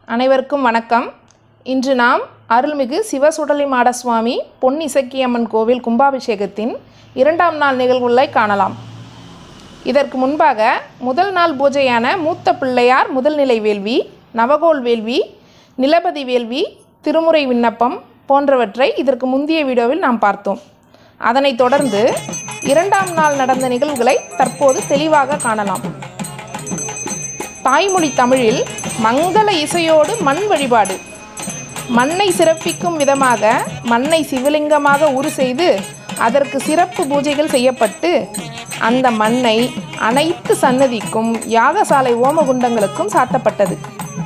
அனைவருக்கும் வணக்கம் இன்று நாம் அருள்மிகு சிவசுடலி மாடசுவாமி பொன் இசக்கியம்மன் கோவில் கும்பாபிஷேகத்தின் இரண்டாம் நாள் நிகழ்வுகளை காணலாம் இதற்கு முன்பாக முதல் நாள் பூஜையான மூத்த பிள்ளையார் முதல்நிலை வேள்வி நவகோல் வேள்வி நிலபதி வேள்வி திருமுறை விண்ணப்பம் போன்றவற்றை இதற்கு முந்தைய வீடியோவில் நாம் பார்த்தோம் அதனைத் தொடர்ந்து இரண்டாம் நாள் நடந்த நிகழ்வுகளை தற்போது தெளிவாக காணலாம் தாய்மொழி தமிழில் மங்கள இசையோடு மண் வழிபாடு மண்ணை சிறப்பிக்கும் விதமாக மண்ணை சிவலிங்கமாக உரு செய்து அதற்கு சிறப்பு பூஜைகள் செய்யப்பட்டு அந்த மண்ணை அனைத்து சன்னதிக்கும் யாகசாலை ஓமகுண்டங்களுக்கும் சாத்தப்பட்டது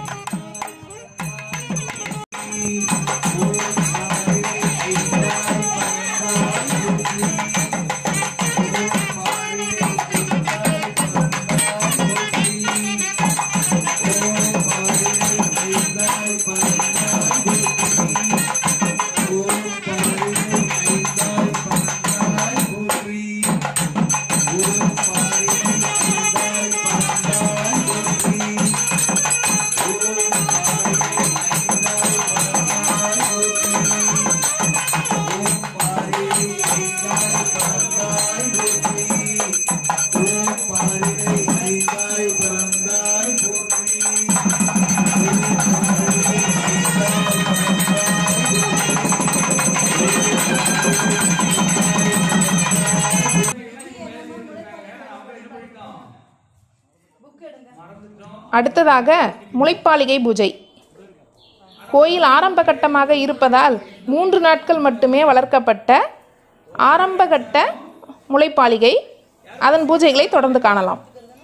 அடுத்ததாக முளைப்பாலிகை பூஜை கோயில் ஆரம்ப கட்டமாக இருப்பதால் மூன்று நாட்கள் மட்டுமே வளர்க்கப்பட்ட ஆரம்பகட்ட முளைப்பாலிகை அதன் பூஜைகளை தொடர்ந்து காணலாம்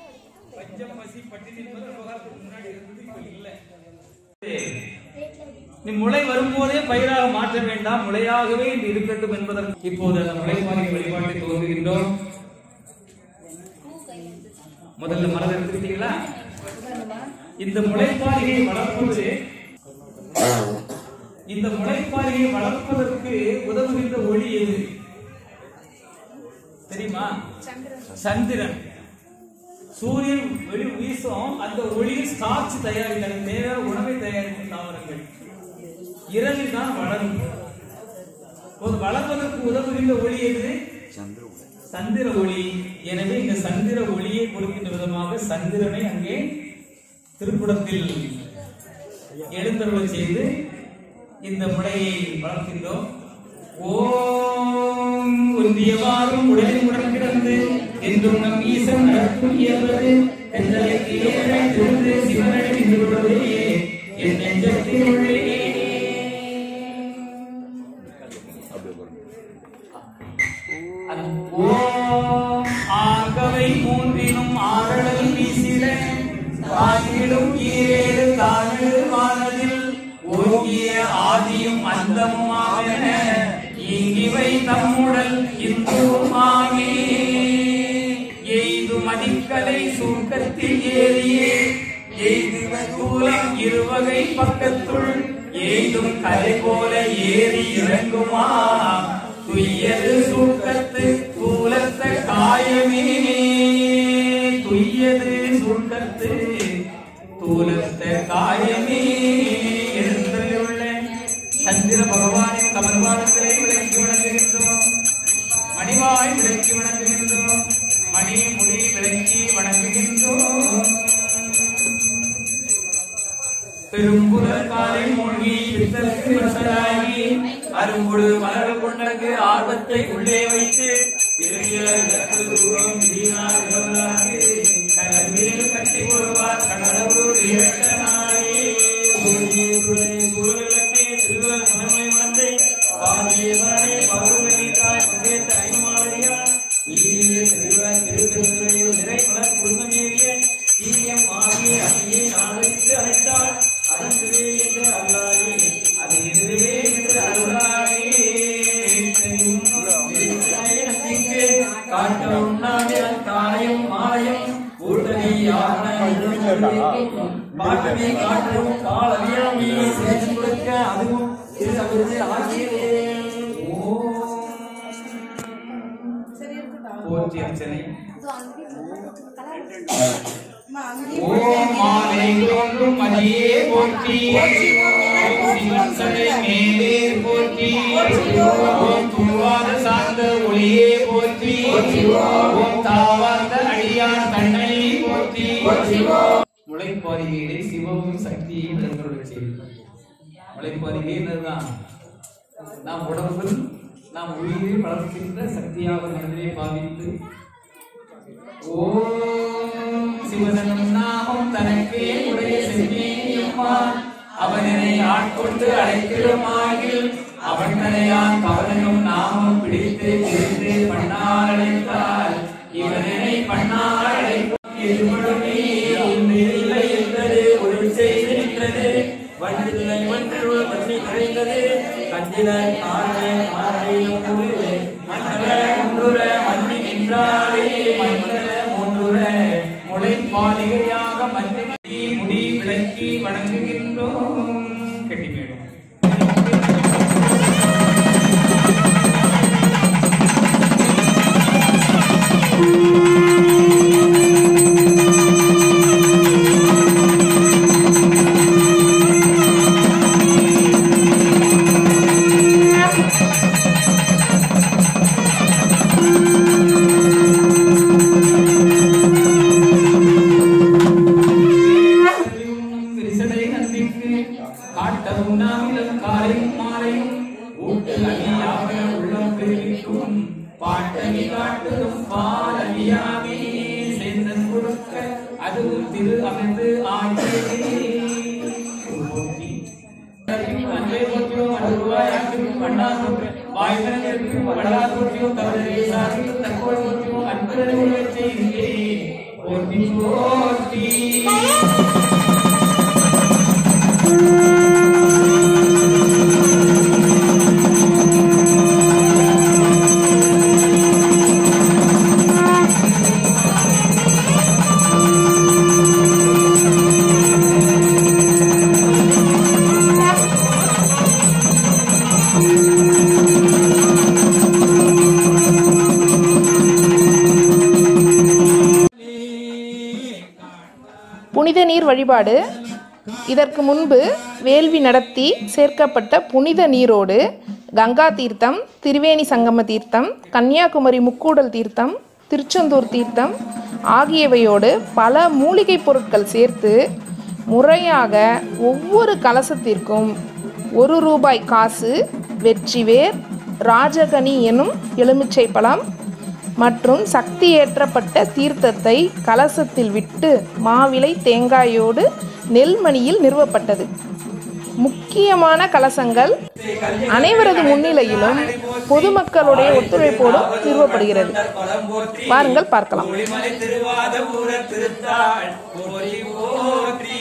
நீ முளை வரும்போதே பயிராக மாற்ற வேண்டாம் முளையாகவே இது இருக்கட்டும் என்பதற்கு இப்போது அந்த முளைப்பாறை வழிபாட்டை துவங்குகின்றோம் முதல்ல மனதை எடுத்துக்கிட்டீங்களா இந்த முளைப்பாரியை வளர்ப்பது இந்த முளைப்பாரியை வளர்ப்பதற்கு உதவுகின்ற ஒளி எது தெரியுமா சந்திரன் சூரியன் வெளி வீசும் அந்த ஒளியில் ஸ்டார்ச் தயாரிக்கிறது தேவையான உணவை தயாரிக்கும் தாவரங்கள் இரவில் தான் வளரும் ஒரு வளர்வதற்கு உதவுகின்ற ஒளி எது சந்திர ஒளி எனவே இந்த சந்திர ஒளியை கொடுக்கின்ற விதமாக சந்திரனை அங்கே திருப்புடத்தில் எழுந்தருளை செய்து இந்த முளையை வளர்க்கின்றோம் ஓம் ஒன்றியவாறும் உடலில் உடன் கிடந்து என்றும் நம் ஈசன் நடக்கூடியவது என்றழைக்கு ஏழை திருந்து சிவனடி நின்றுள்ளதே என் நெஞ்சத்தில் உள்ளே ஓம் ஆகவை மூன்றினும் ஆரடல் வீசிட காற்றிலும் ஈரேறு தாழ்வு வானதில் ஓங்கிய ஆதியும் அந்தமுமாவென இங்கிவை தம்முடல் இந்துமாமே எய்து மதிக்கலை சூக்கத்தில் ஏறியே எய்துவ தூலம் இருவகை பக்கத்துள் எய்தும் கலை போல ஏறி இறங்குமா துய்யது சூக்கத்து தூலத்த காயமே துய்யது சூக்கத்து தூலத்த காயமே எழுந்துள்ள சந்திர பகவானின் கமல்வானங்களை விளக்கி வணங்குகின்றோம் மணிவாய் விளக்கி வணங்குகின்றோம் மணி முடி விளக்கி வணங்குகின்றோம் பெரும்புதல் காலை மூழ்கி பித்தற்கு வசராகி அரும்புடு மலர் கொண்டங்கு ஆர்வத்தை உள்ளே வைத்து இறைய கற்று தூரம் வீணார் இறந்தாக்கு கடலில் கட்டி வருவார் கடலவு இரட்டனாயே சூரிய துளை சூழலுக்கே திருவள் முதன்மை மந்தை பாதியவனே பௌர்ணமி தாய் பங்கேற்ற ஐமாவடியார் ஈரிய திருவாய் திருக்கருத்துறையில் நிறை மலர் குடும்பமேறிய தீயம் ஆகிய அங்கே நாளைக்கு அழைத்தாள் அதன்றுவே என்று அல்லாயே அது எதிரே என்று அருளாயே காட்ட உண்ணாதே காயம் மாயம் ஊட்டனை பாட்டனை காட்டும் கால் அறியாமையை சேர்த்து கொடுக்க அதுவும் திரு அமிர்து ஆகியதே ஓம் போற்றி அர்ச்சனை ஓம் மாலை தோன்றும் மதியே போற்றி ஓம் சிவன் சடை மேலே போற்றி ஓம் தூவாத சார்ந்த ஒளியே போற்றி ஓம் தாவார்ந்த அடியான் தன்னை போற்றி முளைப்பாரிகையிலே சிவமும் சக்தியையும் தங்களுடைய செய்யும் முளைப்பாரிகை என்னதுதான் நாம் உடம்பில் நாம் உயிரை வளர்க்கின்ற சக்தியாக மனதிலே பாவித்து ஓம் சிவசனம் நாமம் தனக்கே உடைய செம்மேனியம்மா அவனை ஆட்கொண்டு அழைக்கிறமாகில் அவன் தனையான் பவனும் நாமம் பிடித்து திரிந்து பண்ணால் அழைத்தால் இவனை பண்ணால் அழைக்கும் எதுவடுமே இல்லை என்பது ஒரு செய்து நின்றது வண்டில்லை ஒன்று பற்றி நிறைந்தது கண்டிலன் ஆரே ஆரையும் கூறு மண்டல ஒன்றுர மண்ணி நின்றாரே மண்டல ஒன்றுர முளை பாலிகையாக மண்ணி முடி விளக்கி வணங்குகின்றோம் கெட்டி மேடும் விரிசடை நந்திக்கு காட்டவும் நாமிலும் காலையும் மாலையும் ஊட்டு அணியாக உள்ளம் பெருகிக்கும் பாட்டணி காட்டுதும் பாலவியாமே சேர்ந்தன் கொடுக்க அதுவும் திரு அமர்ந்து ஆகியதே போற்றி அன்பே போற்றியும் அன்று ரூபாய் ஆக்கியும் வண்ணார் போற்று வாய்மனத்திற்கும் வண்ணார் போற்றியும் தவறு சார்பில் தற்கொலை போற்றியும் அன்பு செய்தியே போற்றி போற்றி புனித நீர் வழிபாடு இதற்கு முன்பு வேள்வி நடத்தி சேர்க்கப்பட்ட புனித நீரோடு கங்கா தீர்த்தம் திரிவேணி சங்கம தீர்த்தம் கன்னியாகுமரி முக்கூடல் தீர்த்தம் திருச்செந்தூர் தீர்த்தம் ஆகியவையோடு பல மூலிகைப் பொருட்கள் சேர்த்து முறையாக ஒவ்வொரு கலசத்திற்கும் ஒரு ரூபாய் காசு வெற்றிவேர் ராஜகனி எனும் எலுமிச்சை பழம் மற்றும் சக்தி ஏற்றப்பட்ட தீர்த்தத்தை கலசத்தில் விட்டு மாவிலை தேங்காயோடு நெல்மணியில் நிறுவப்பட்டது முக்கியமான கலசங்கள் அனைவரது முன்னிலையிலும் பொதுமக்களுடைய ஒத்துழைப்போடும் நிறுவப்படுகிறது வாருங்கள் பார்க்கலாம் ஒளிமலை திருவாத ஊர திருத்தாள் போற்றி போற்றி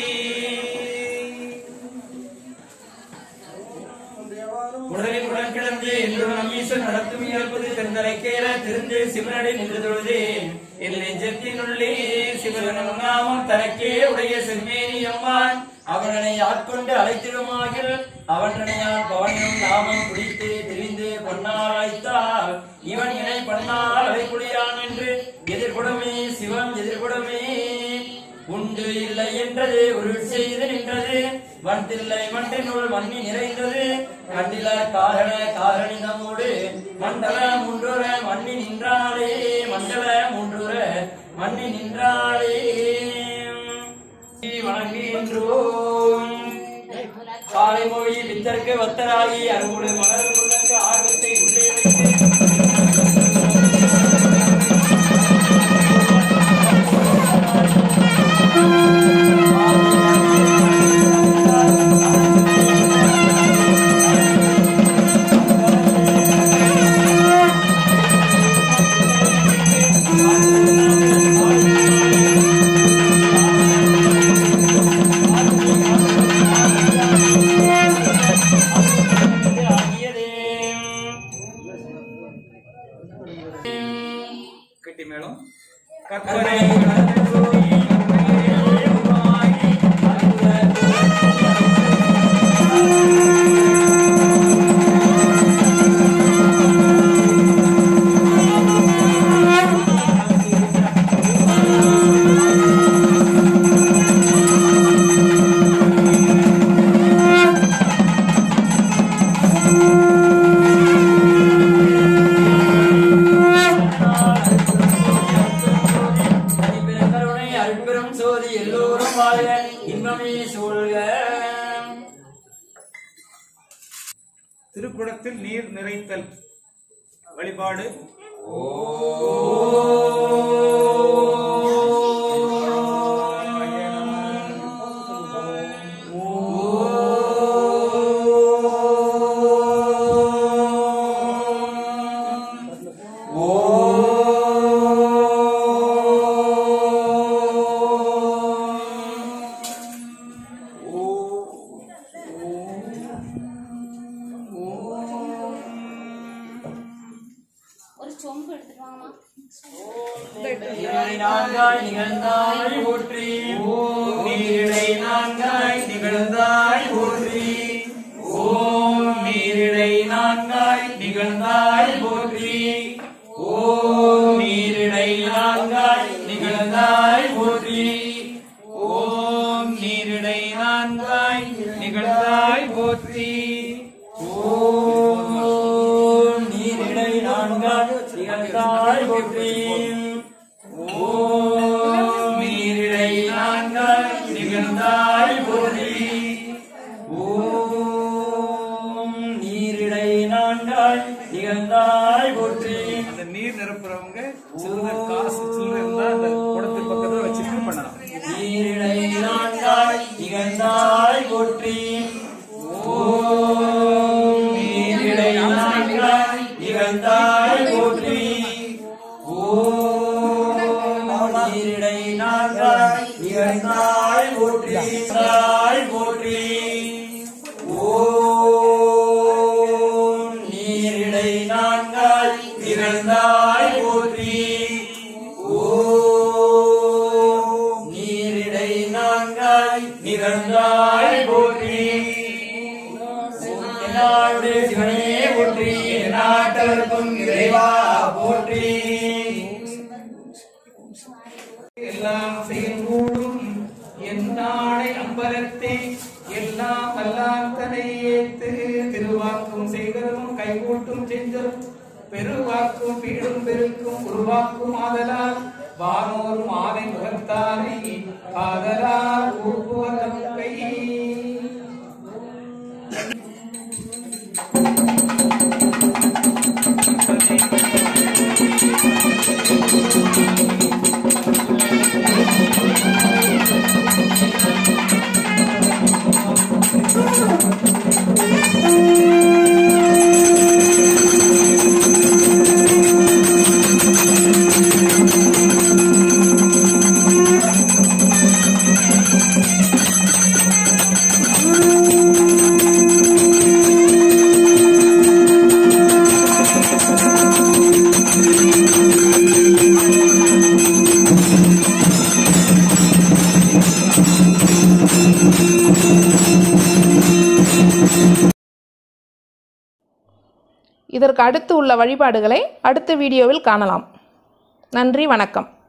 உடலில் உடன் கிடந்து என்று நம் ஈசன் நடத்தும் இயல்பது தென்றலை கேள திருந்து சிவனடை நின்று தொழுது என் நெஞ்சத்தினுள்ளே சிவனும் நாமம் தனக்கே உடைய செம்மேனி அம்மான் அவனை ஆட்கொண்டு அழைத்திடுமாகில் அவன்றனையால் பவனும் நாமம் பிடித்து திரிந்து பொன்னால் அழைத்தால் இவன் இணை பண்ணால் அழைக்குடியான் என்று எதிர்கொடுமே சிவம் எதிர்கொடுமே உண்டு இல்லை என்றது உருள் செய்து நின்றது வந்தில்லை மண்டினுள் மண்ணி நிறைந்தது கண்டில காரண காரணி நம்மோடு மண்டல முன்றுர மண்ணி நின்றாளே மண்டல முன்றுர மண்ணி நின்றாளே வணங்குகின்றோம் காலை மொழி வித்தற்கு வத்தராகி அருகுடு மலர் குள்ளங்கு ஆர்வத்தை உள்ளே வைத்து ஆகியதே இன்பமே சூழ்க திருக்குடத்தில் நீர் நிறைத்தல் வழிபாடு ஒரு சொம்பு எடுத்துட்டு வாங்கம்மா நீரிடை நான்காய் நிகழ்ந்தாய் போற்றி ஓம் நீரிடை நான்காய் நிகழ்ந்தாய் போற்றி ஓம் நீரிடை நான்காய் நிகழ்ந்தாய் போற்றி ஓம் நீரிடை நான்காய் நிகழ்ந்தாய் போற்றி ஓம் நீரிடை நான்காய் நிகழ்ந்தாய் போற்றி ஓம் நீரிடை நான்காய் நிகழ்ந்தாய் போற்றி ஓம் நீரிடை நான்காய் நிகழ்ந்தாய் போற்றி ஓம் நீரிடை நான்காய் நிகழ்ந்தாய் போற்றி அந்த நீர் நிரப்புறவங்க சில்லற காசு சில்லற இருந்தா அந்த குடத்து பக்கத்துல வச்சுட்டு பண்ணலாம் நீரிடை நான்காய் நிகழ்ந்தாய் போற்றி ஓம் நீரிடை நான்காய் நிகழ்ந்தாய் போற்றி ஓம் நீரிடை நான்காய் நிகழ்ந்தாய் போற்றி தாய் போற்றி ஓம் நீரிடை நான்காய் நிகழ்ந்தாய் போற்றி ஓம் நீரிடை நான்காய் நிகழ்ந்தாய் போற்றி என்னாளுடைய சிவனே போற்றி நாட்டவர்க்கும் இறைவா போற்றி எல்லாம் செய்கூடும் என்னாடை அம்பலத்தை எல்லாம் வல்லான் தனை ஏத்து திருவாக்கும் செய்தலும் கைகூட்டும் செஞ்சலும் பெருவாக்கும் பீடும் பெருக்கும் உருவாக்கும் ஆதலால் வானோரும் ஆதை முகத்தானை ஆதலால் ஊக்குவதம் கை இதற்கு அடுத்து உள்ள வழிபாடுகளை அடுத்த வீடியோவில் காணலாம் நன்றி வணக்கம்